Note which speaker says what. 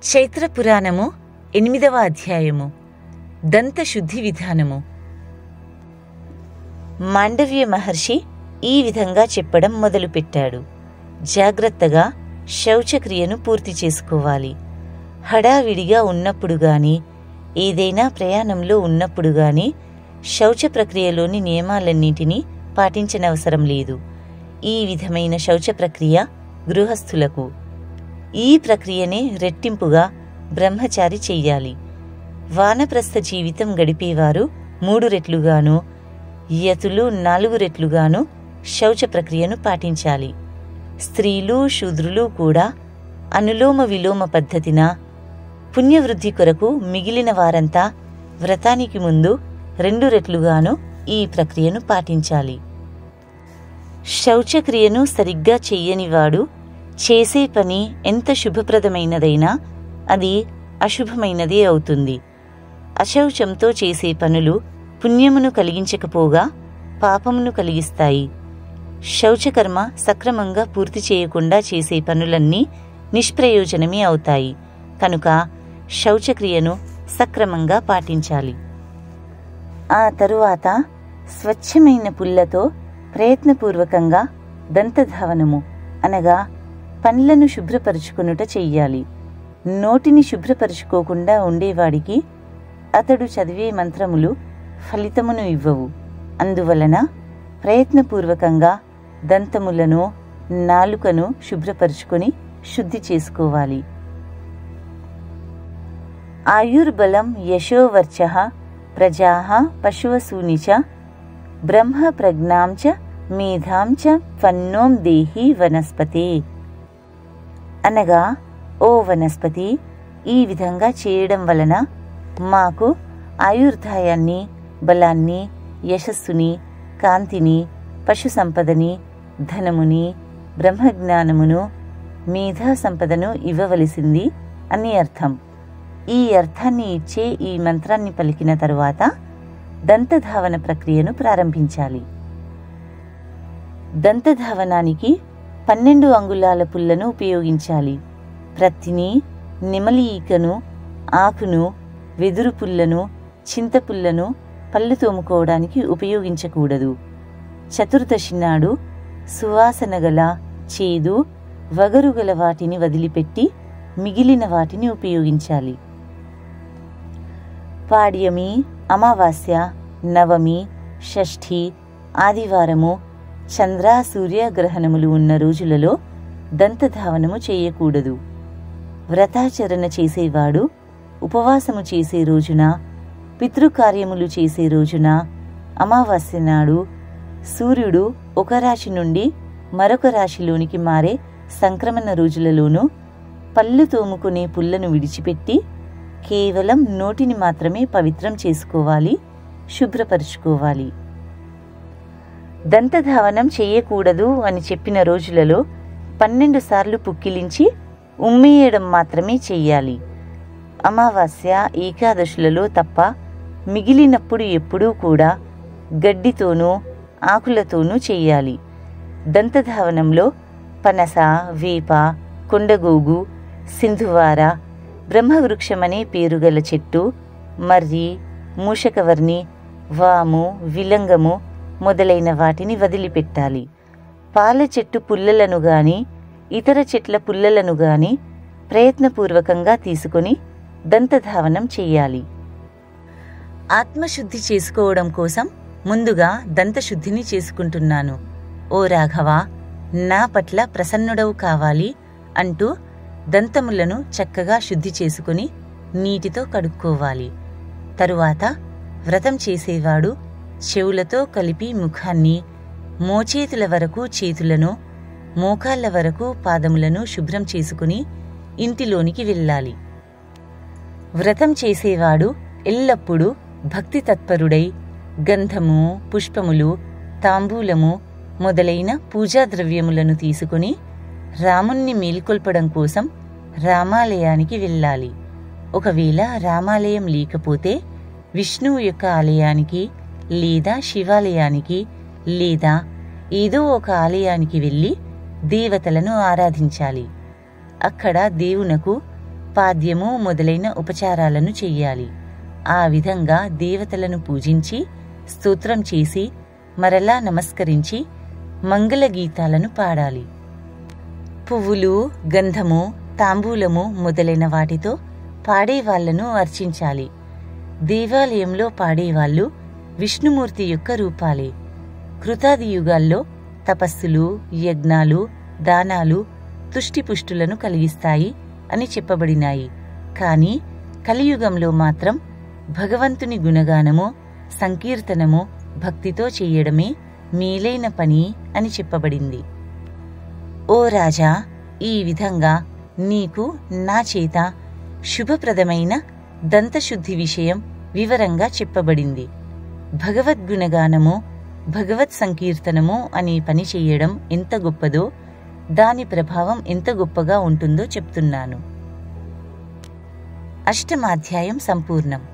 Speaker 1: చైత్ర పురాణము ఎనిమిదవ అధ్యాయము దంత శుద్ధి విధానము మాండవ్య మహర్షి ఈ విధంగా చెప్పడం మొదలుపెట్టాడు జాగ్రత్తగా శౌచక్రియను పూర్తి చేసుకోవాలి హడావిడిగా ఉన్నప్పుడు గాని ఏదైనా ప్రయాణంలో ఉన్నప్పుడు గాని శౌచ ప్రక్రియలోని నియమాలన్నింటినీ పాటించనవసరం లేదు ఈ విధమైన శౌచ ప్రక్రియ గృహస్థులకు ఈ ప్రక్రియనే రెట్టింపుగా బ్రహ్మచారి చెయ్యాలి వానప్రస్థ జీవితం గడిపేవారు మూడు రెట్లుగాను యతులు నాలుగు రెట్లుగాను శౌచ ప్రక్రియను పాటించాలి స్త్రీలు శూద్రులు కూడా అనులోమ విలోమ పద్ధతిన పుణ్యవృద్ధి కొరకు మిగిలిన వారంతా వ్రతానికి ముందు రెండు రెట్లుగాను ఈ ప్రక్రియను పాటించాలి శౌచక్రియను సరిగ్గా చెయ్యనివాడు చేసే పని ఎంత శుభప్రదమైనదైనా అది అశుభమైనదే అవుతుంది అశౌచంతో చేసే పనులు పుణ్యమును కలిగించకపోగా పాపమును కలిగిస్తాయి శౌచకర్మ సక్రమంగా పూర్తి చేయకుండా చేసే పనులన్నీ నిష్ప్రయోజనమే అవుతాయి కనుక శౌచక్రియను సక్రమంగా పాటించాలి ఆ తరువాత స్వచ్ఛమైన పుల్లతో ప్రయత్నపూర్వకంగా దంతధావనము అనగా పండ్లను శుభ్రపరుచుకొనుట చెయ్యాలి నోటిని శుభ్రపరుచుకోకుండా ఉండేవాడికి అతడు చదివే మంత్రములు ఫలితమును ఇవ్వవు అందువలన ప్రయత్నపూర్వకంగా దంతములను నాలుకను శుభ్రపరుచుకొని శుద్ధి చేసుకోవాలి ఆయుర్బలం యశోవర్చ ప్రజా పశువసూని చ బ్రహ్మ ప్రజ్ఞాం చ మేధాం చ ఫన్నోం దేహి వనస్పతే అనగా ఓ వనస్పతి ఈ విధంగా చేయడం వలన మాకు ఆయుర్దాయాన్ని బలాన్ని యశస్సుని కాంతిని పశు సంపదని ధనముని బ్రహ్మజ్ఞానమును మేధా సంపదను ఇవ్వవలసింది అని అర్థం ఈ అర్థాన్ని ఇచ్చే ఈ మంత్రాన్ని పలికిన తరువాత దంతధావన ప్రక్రియను ప్రారంభించాలి దంతధావనానికి పన్నెండు అంగుళాల పుల్లను ఉపయోగించాలి ప్రత్తిని నిమలి ఈకను ఆకును వెదురు పుల్లను చింతపుల్లను పళ్ళు తోముకోవడానికి ఉపయోగించకూడదు చతుర్దశి నాడు సువాసన గల చేదు వగరుగల వాటిని వదిలిపెట్టి మిగిలిన వాటిని ఉపయోగించాలి పాడ్యమి అమావాస్య నవమి షష్ఠి ఆదివారము చంద్ర సూర్య గ్రహణములు ఉన్న రోజులలో దంతధావనము చేయకూడదు వ్రతాచరణ చేసేవాడు ఉపవాసము చేసే రోజున పితృకార్యములు చేసే రోజున అమావాస్య నాడు సూర్యుడు ఒక రాశి నుండి మరొక రాశిలోనికి మారే సంక్రమణ రోజులలోనూ పళ్ళు తోముకునే పుల్లను విడిచిపెట్టి కేవలం నోటిని మాత్రమే పవిత్రం చేసుకోవాలి శుభ్రపరుచుకోవాలి దంతధావనం చేయకూడదు అని చెప్పిన రోజులలో పన్నెండు సార్లు పుక్కిలించి ఉమ్మేయడం మాత్రమే చెయ్యాలి అమావాస్య ఏకాదశులలో తప్ప మిగిలినప్పుడు ఎప్పుడూ కూడా గడ్డితోనూ ఆకులతోనూ చెయ్యాలి దంతధావనంలో పనస వేప కొండగోగు సింధువార బ్రహ్మవృక్షమనే పేరుగల చెట్టు మర్రి మూషకవర్ణి వాము విలంగము మొదలైన వాటిని వదిలిపెట్టాలి పాల చెట్టు పుల్లలను గాని ఇతర చెట్ల పుల్లలను గాని ప్రయత్నపూర్వకంగా తీసుకొని దంతధావనం చెయ్యాలి ఆత్మశుద్ధి చేసుకోవడం కోసం ముందుగా దంతశుద్ధిని చేసుకుంటున్నాను ఓ రాఘవ నా పట్ల ప్రసన్నుడవు కావాలి అంటూ దంతములను చక్కగా శుద్ధి చేసుకుని నీటితో కడుక్కోవాలి తరువాత వ్రతం చేసేవాడు చెవులతో కలిపి ముఖాన్ని మోచేతుల వరకు చేతులను మోకాళ్ల వరకు పాదములను శుభ్రం చేసుకుని ఇంటిలోనికి వెళ్ళాలి వ్రతం చేసేవాడు ఎల్లప్పుడూ భక్తి తత్పరుడై గంధము పుష్పములు తాంబూలము మొదలైన పూజా ద్రవ్యములను తీసుకుని రాముణ్ణి మేల్కొల్పడం కోసం రామాలయానికి వెళ్ళాలి ఒకవేళ రామాలయం లేకపోతే విష్ణువు యొక్క ఆలయానికి లేదా శివాలయానికి లేదా ఏదో ఒక ఆలయానికి వెళ్ళి దేవతలను ఆరాధించాలి అక్కడ దేవునకు పాద్యము మొదలైన ఉపచారాలను చెయ్యాలి ఆ విధంగా దేవతలను పూజించి స్తోత్రం చేసి మరలా నమస్కరించి మంగళ గీతాలను పాడాలి పువ్వులు గంధము తాంబూలము మొదలైన వాటితో పాడేవాళ్లను అర్చించాలి దేవాలయంలో పాడేవాళ్ళు విష్ణుమూర్తి యొక్క రూపాలే కృతాది యుగాల్లో తపస్సులు యజ్ఞాలు దానాలు తుష్టిపుష్టులను కలిగిస్తాయి అని చెప్పబడినాయి కాని కలియుగంలో మాత్రం భగవంతుని గుణగానము సంకీర్తనము భక్తితో చెయ్యడమే మేలైన పని అని చెప్పబడింది ఓ రాజా ఈ విధంగా నీకు నా చేత శుభప్రదమైన దంతశుద్ధి విషయం వివరంగా చెప్పబడింది భగవద్గుణగానము భగవత్ సంకీర్తనము అనే పని చెయ్యడం ఎంత గొప్పదో దాని ప్రభావం ఎంత గొప్పగా ఉంటుందో చెప్తున్నాను అష్టమాధ్యాయం సంపూర్ణం